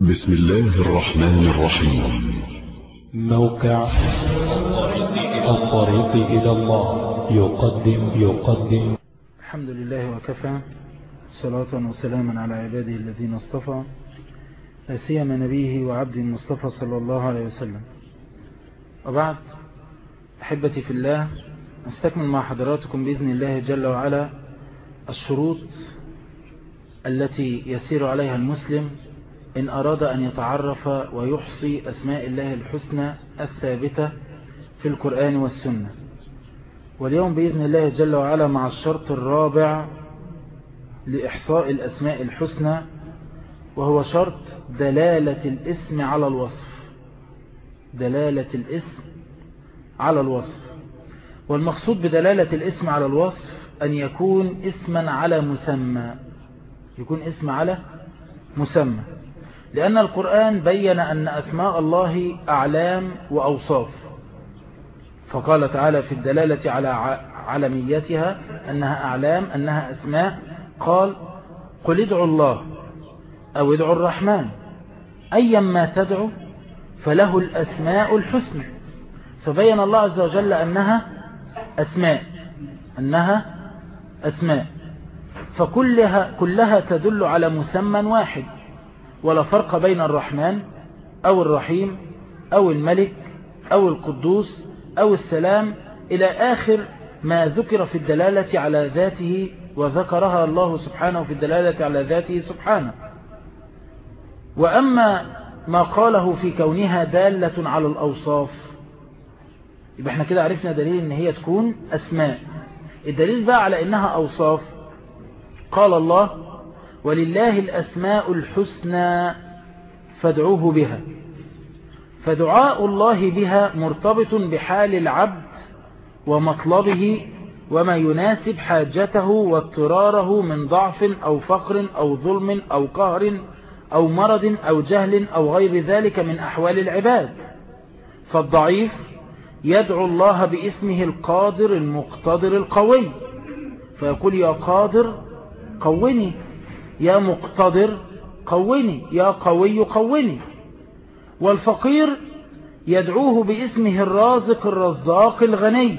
بسم الله الرحمن الرحيم موقع الطريق إلى الله يقدم يقدم الحمد لله وكفى صلاة وسلاما على عباده الذين اصطفى لا سيما نبيه وعبد المصطفى صلى الله عليه وسلم وبعد أحبتي في الله نستكمل مع حضراتكم بإذن الله جل وعلا الشروط التي يسير عليها المسلم إن أراد أن يتعرف ويحصي أسماء الله الحسنى الثابتة في القرآن والسنة واليوم بإذن الله جل وعلا مع الشرط الرابع لإحصاء الأسماء الحسنى وهو شرط دلالة الاسم على الوصف دلالة الاسم على الوصف والمقصود بدلالة الاسم على الوصف أن يكون اسما على مسمى يكون اسم على مسمى لأن القرآن بين أن أسماء الله أعلام وأوصاف فقال تعالى في الدلالة على علميتها أنها أعلام أنها أسماء قال قل ادعوا الله أو ادعوا الرحمن أيا ما تدعو فله الأسماء الحسنى فبين الله عز وجل أنها أسماء أنها أسماء فكلها كلها تدل على مسمى واحد ولا فرق بين الرحمن أو الرحيم أو الملك أو القدوس أو السلام إلى آخر ما ذكر في الدلالة على ذاته وذكرها الله سبحانه في الدلالة على ذاته سبحانه وأما ما قاله في كونها دالة على الأوصاف يبقى احنا كده عرفنا دليل ان هي تكون أسماء الدليل بقى على انها أوصاف قال الله ولله الأسماء الحسنى فادعوه بها فدعاء الله بها مرتبط بحال العبد ومطلبه وما يناسب حاجته واضطراره من ضعف أو فقر أو ظلم أو قهر أو مرض أو جهل أو غير ذلك من أحوال العباد فالضعيف يدعو الله باسمه القادر المقتدر القوي فيقول يا قادر قوني يا مقتدر قوني يا قوي قوني والفقير يدعوه باسمه الرازق الرزاق الغني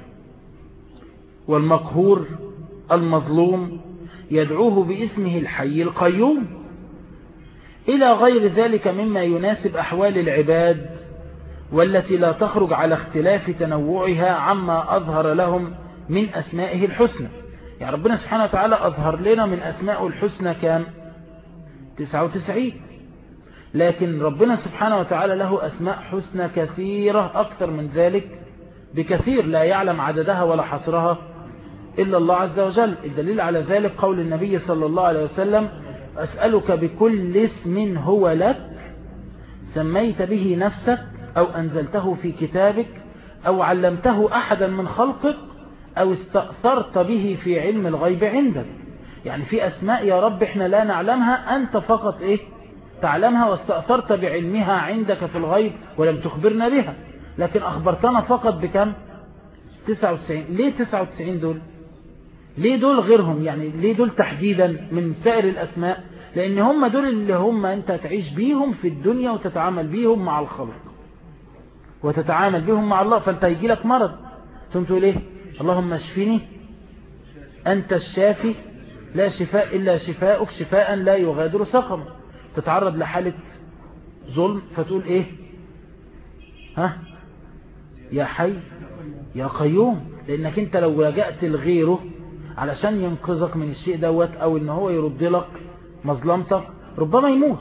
والمقهور المظلوم يدعوه باسمه الحي القيوم إلى غير ذلك مما يناسب أحوال العباد والتي لا تخرج على اختلاف تنوعها عما أظهر لهم من أسمائه الحسنى يعني ربنا سبحانه وتعالى أظهر لنا من أسماء الحسنى كام 99 لكن ربنا سبحانه وتعالى له أسماء حسنى كثيرة أكثر من ذلك بكثير لا يعلم عددها ولا حصرها إلا الله عز وجل الدليل على ذلك قول النبي صلى الله عليه وسلم أسألك بكل اسم هو لك سميت به نفسك أو أنزلته في كتابك أو علمته أحدا من خلقك أو استأثرت به في علم الغيب عندك يعني في أسماء يا رب إحنا لا نعلمها أنت فقط إيه تعلمها واستأثرت بعلمها عندك في الغيب ولم تخبرنا بها لكن أخبرتنا فقط بكم 99 ليه 99 دول ليه دول غيرهم يعني ليه دول تحديدا من سائر الأسماء لأن هم دول اللي هم أنت تعيش بيهم في الدنيا وتتعامل بيهم مع الخلق وتتعامل بهم مع الله فأنت يجي لك مرض ثم تقول إيه اللهم اشفني أنت الشافي لا شفاء إلا شفاءك شفاء لا يغادر سقم تتعرض لحالة ظلم فتقول إيه ها يا حي يا قيوم لأنك أنت لو لجأت لغيره علشان ينقذك من الشيء دوت أو إن هو يرد لك مظلمتك ربما يموت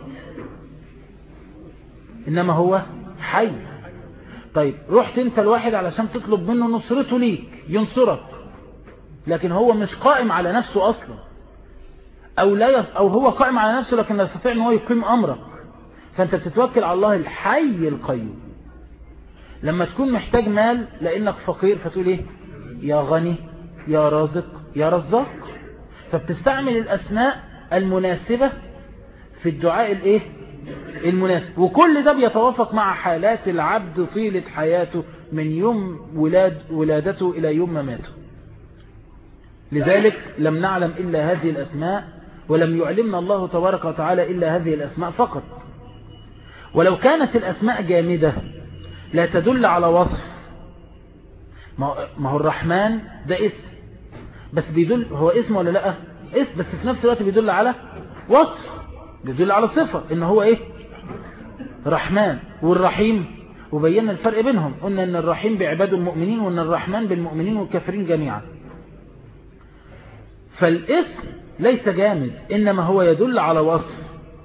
إنما هو حي طيب رحت انت الواحد علشان تطلب منه نصرته ليك ينصرك لكن هو مش قائم على نفسه اصلا او لا يص... او هو قائم على نفسه لكن لا يستطيع ان هو يقيم امرك فانت بتتوكل على الله الحي القيوم لما تكون محتاج مال لانك فقير فتقول ايه يا غني يا رازق يا رزاق فبتستعمل الاسماء المناسبة في الدعاء الايه المناسب وكل ده بيتوافق مع حالات العبد طيلة حياته من يوم ولاد ولادته إلى يوم مماته لذلك لم نعلم إلا هذه الأسماء ولم يعلمنا الله تبارك وتعالى إلا هذه الأسماء فقط ولو كانت الأسماء جامدة لا تدل على وصف ما هو الرحمن ده اسم بس بيدل هو اسم ولا لا اسم بس في نفس الوقت بيدل على وصف بيدل على صفة ان هو ايه رحمن والرحيم وبينا الفرق بينهم قلنا ان الرحيم بعباد المؤمنين وان الرحمن بالمؤمنين والكافرين جميعا فالاسم ليس جامد إنما هو يدل على وصف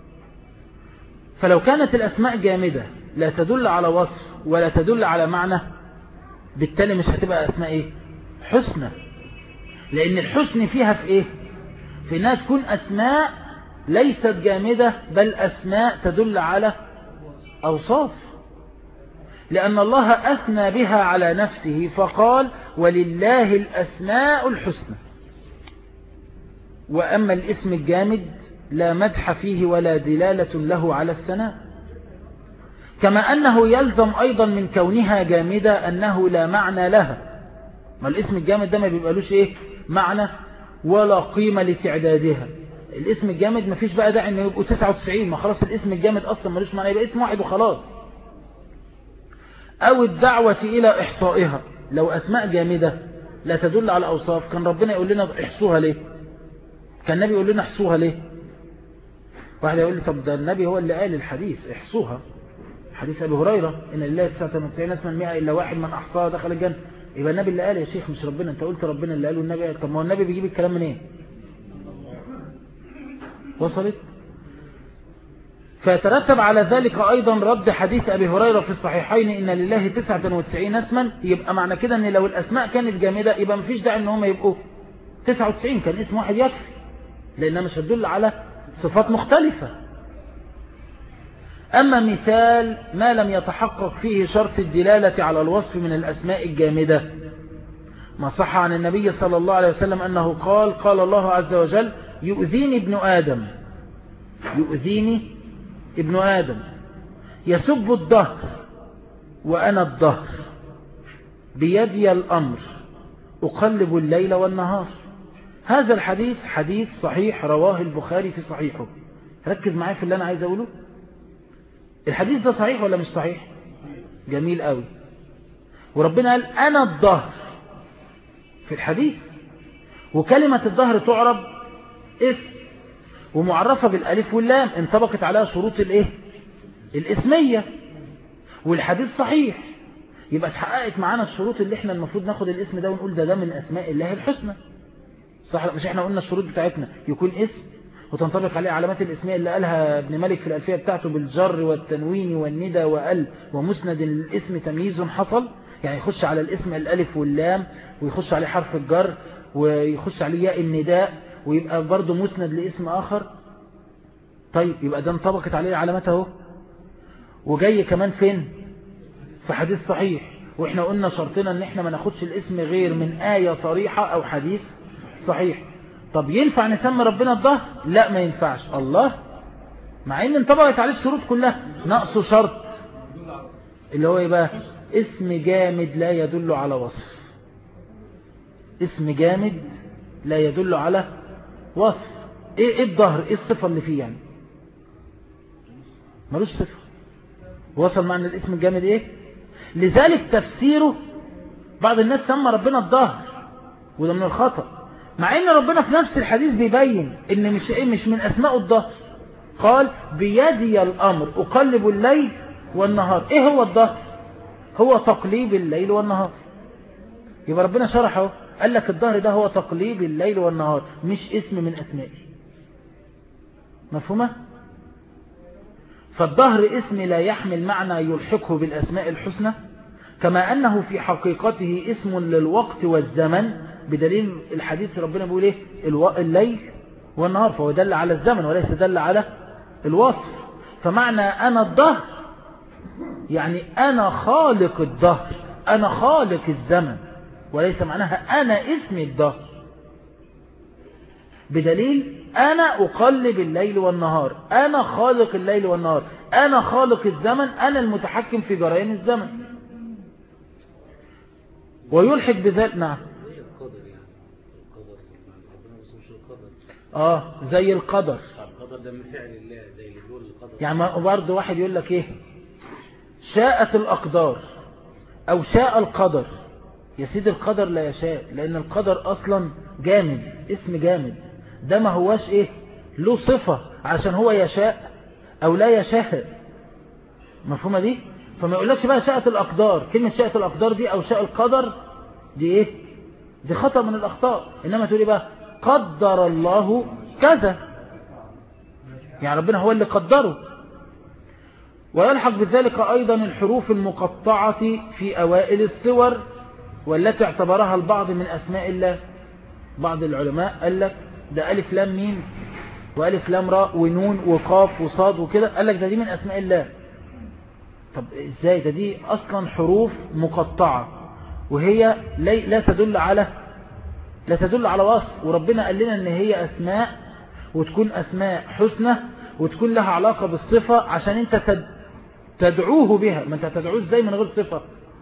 فلو كانت الأسماء جامدة لا تدل على وصف ولا تدل على معنى بالتالي مش هتبقى أسماء إيه حسنى لأن الحسن فيها في إيه في أنها تكون أسماء ليست جامدة بل أسماء تدل على أوصاف لأن الله أثنى بها على نفسه فقال ولله الأسماء الحسنى وأما الاسم الجامد لا مدح فيه ولا دلالة له على الثناء كما أنه يلزم أيضا من كونها جامدة أنه لا معنى لها ما الاسم الجامد ده ما بيبقالوش إيه معنى ولا قيمة لتعدادها الاسم الجامد ما فيش بقى داعي انه يبقوا 99 ما خلاص الاسم الجامد اصلا ملوش معنى يبقى اسم واحد وخلاص او الدعوة الى احصائها لو اسماء جامدة لا تدل على اوصاف كان ربنا يقول لنا احصوها ليه كان النبي يقول لنا احصوها ليه واحد يقول لي طب ده النبي هو اللي قال الحديث احصوها حديث ابي هريرة ان لله 99 اسما 100 الا واحد من احصاها دخل الجنة يبقى النبي اللي قال يا شيخ مش ربنا انت قلت ربنا اللي قاله النبي قال طب ما هو النبي بيجيب الكلام منين إيه؟ وصلت فيترتب على ذلك أيضا رد حديث أبي هريرة في الصحيحين إن لله 99 اسما يبقى معنى كده أن لو الأسماء كانت جامدة يبقى مفيش داعي أن هم يبقوا 99 كان اسم واحد يكفي لأنها مش هتدل على صفات مختلفة أما مثال ما لم يتحقق فيه شرط الدلالة على الوصف من الأسماء الجامدة ما صح عن النبي صلى الله عليه وسلم أنه قال قال الله عز وجل يؤذيني ابن آدم يؤذيني ابن آدم يسب الدهر وأنا الدهر بيدي الأمر أقلب الليل والنهار هذا الحديث حديث صحيح رواه البخاري في صحيحه ركز معايا في اللي أنا عايز أقوله الحديث ده صحيح ولا مش صحيح جميل قوي وربنا قال أنا الظهر في الحديث وكلمة الظهر تعرب اسم ومعرفة بالالف واللام انطبقت عليها شروط الايه الاسمية والحديث صحيح يبقى اتحققت معانا الشروط اللي احنا المفروض ناخد الاسم ده ونقول ده ده من اسماء الله الحسنى صح مش احنا قلنا الشروط بتاعتنا يكون اسم وتنطبق عليه علامات الاسمية اللي قالها ابن مالك في الألفية بتاعته بالجر والتنوين والندى وال ومسند الاسم تمييز حصل يعني يخش على الاسم الألف واللام ويخش عليه حرف الجر ويخش عليه ياء النداء ويبقى برضه مسند لاسم آخر طيب يبقى ده انطبقت عليه علامات اهو وجاي كمان فين في حديث صحيح واحنا قلنا شرطنا ان احنا ما ناخدش الاسم غير من آية صريحة او حديث صحيح طب ينفع نسمي ربنا الظهر لا ما ينفعش الله مع ان انطبقت عليه الشروط كلها نقصه شرط اللي هو يبقى اسم جامد لا يدل على وصف اسم جامد لا يدل على وصف ايه, إيه الظهر ايه الصفة اللي فيه يعني ملوش صفة وصل معنى الاسم الجامد ايه لذلك تفسيره بعض الناس سمى ربنا الظهر وده من الخطأ مع ان ربنا في نفس الحديث بيبين ان مش ايه مش من اسماء الظهر قال بيدي الامر اقلب الليل والنهار ايه هو الظهر هو تقليب الليل والنهار يبقى ربنا شرحه قال لك الظهر ده هو تقليب الليل والنهار مش اسم من اسمائه مفهومة فالظهر اسم لا يحمل معنى يلحقه بالاسماء الحسنى كما انه في حقيقته اسم للوقت والزمن بدليل الحديث ربنا بيقول ايه الليل والنهار فهو دل على الزمن وليس دل على الوصف فمعنى انا الظهر يعني انا خالق الظهر انا خالق الزمن وليس معناها انا اسمي الظهر بدليل انا اقلب الليل والنهار انا خالق الليل والنهار انا خالق الزمن انا المتحكم في جريان الزمن ويلحق بذلك نعم اه زي القدر القدر ده من فعل الله زي اللي بيقول القدر يعني برضه واحد يقول لك ايه شاءت الأقدار أو شاء القدر يا سيدي القدر لا يشاء لأن القدر أصلا جامد اسم جامد ده ما هواش ايه له صفة عشان هو يشاء أو لا يشاء مفهومة دي فما يقولكش بقى شاءت الأقدار كلمة شاءت الأقدار دي أو شاء القدر دي ايه دي خطأ من الأخطاء إنما تقولي بقى قدر الله كذا يعني ربنا هو اللي قدره ويلحق بذلك أيضا الحروف المقطعة في أوائل السور والتي اعتبرها البعض من أسماء الله بعض العلماء قال لك ده ألف لام ميم وألف لام راء ونون وقاف وصاد وكده قال لك ده دي من أسماء الله طب ازاي ده دي أصلا حروف مقطعة وهي لا تدل على لا تدل على وصف وربنا قال لنا ان هي أسماء وتكون أسماء حسنى وتكون لها علاقة بالصفة عشان انت تدعوه بها ما انت تدعوه ازاي من غير صفة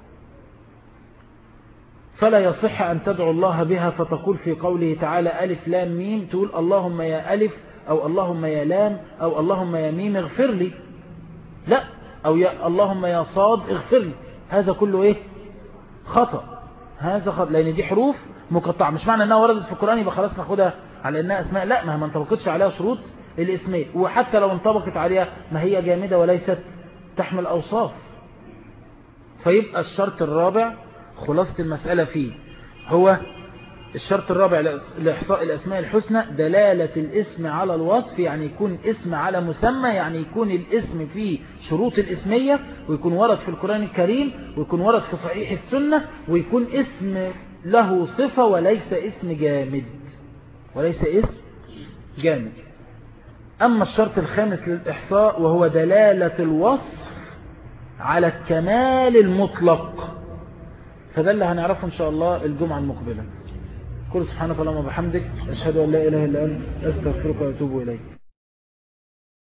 فلا يصح أن تدعو الله بها فتقول في قوله تعالى ألف لام ميم تقول اللهم يا ألف أو اللهم يا لام أو اللهم يا ميم اغفر لي لا أو يا اللهم يا صاد اغفر لي هذا كله إيه خطأ هذا خطأ لأن دي حروف مقطعة مش معنى أنها وردت في القرآن يبقى خلاص ناخدها على أنها أسماء لا ما ما انطبقتش عليها شروط الاسمية وحتى لو انطبقت عليها ما هي جامدة وليست تحمل أوصاف فيبقى الشرط الرابع خلاصة المسألة فيه هو الشرط الرابع لإحصاء الأسماء الحسنى دلالة الاسم على الوصف يعني يكون اسم على مسمى يعني يكون الاسم فيه شروط الاسمية ويكون ورد في القرآن الكريم ويكون ورد في صحيح السنة ويكون اسم له صفة وليس اسم جامد وليس اسم جامد أما الشرط الخامس للإحصاء وهو دلالة الوصف على الكمال المطلق فده اللي هنعرفه إن شاء الله الجمعة المقبلة كل سبحانك اللهم وبحمدك أشهد أن لا إله إلا أنت أستغفرك وأتوب إليك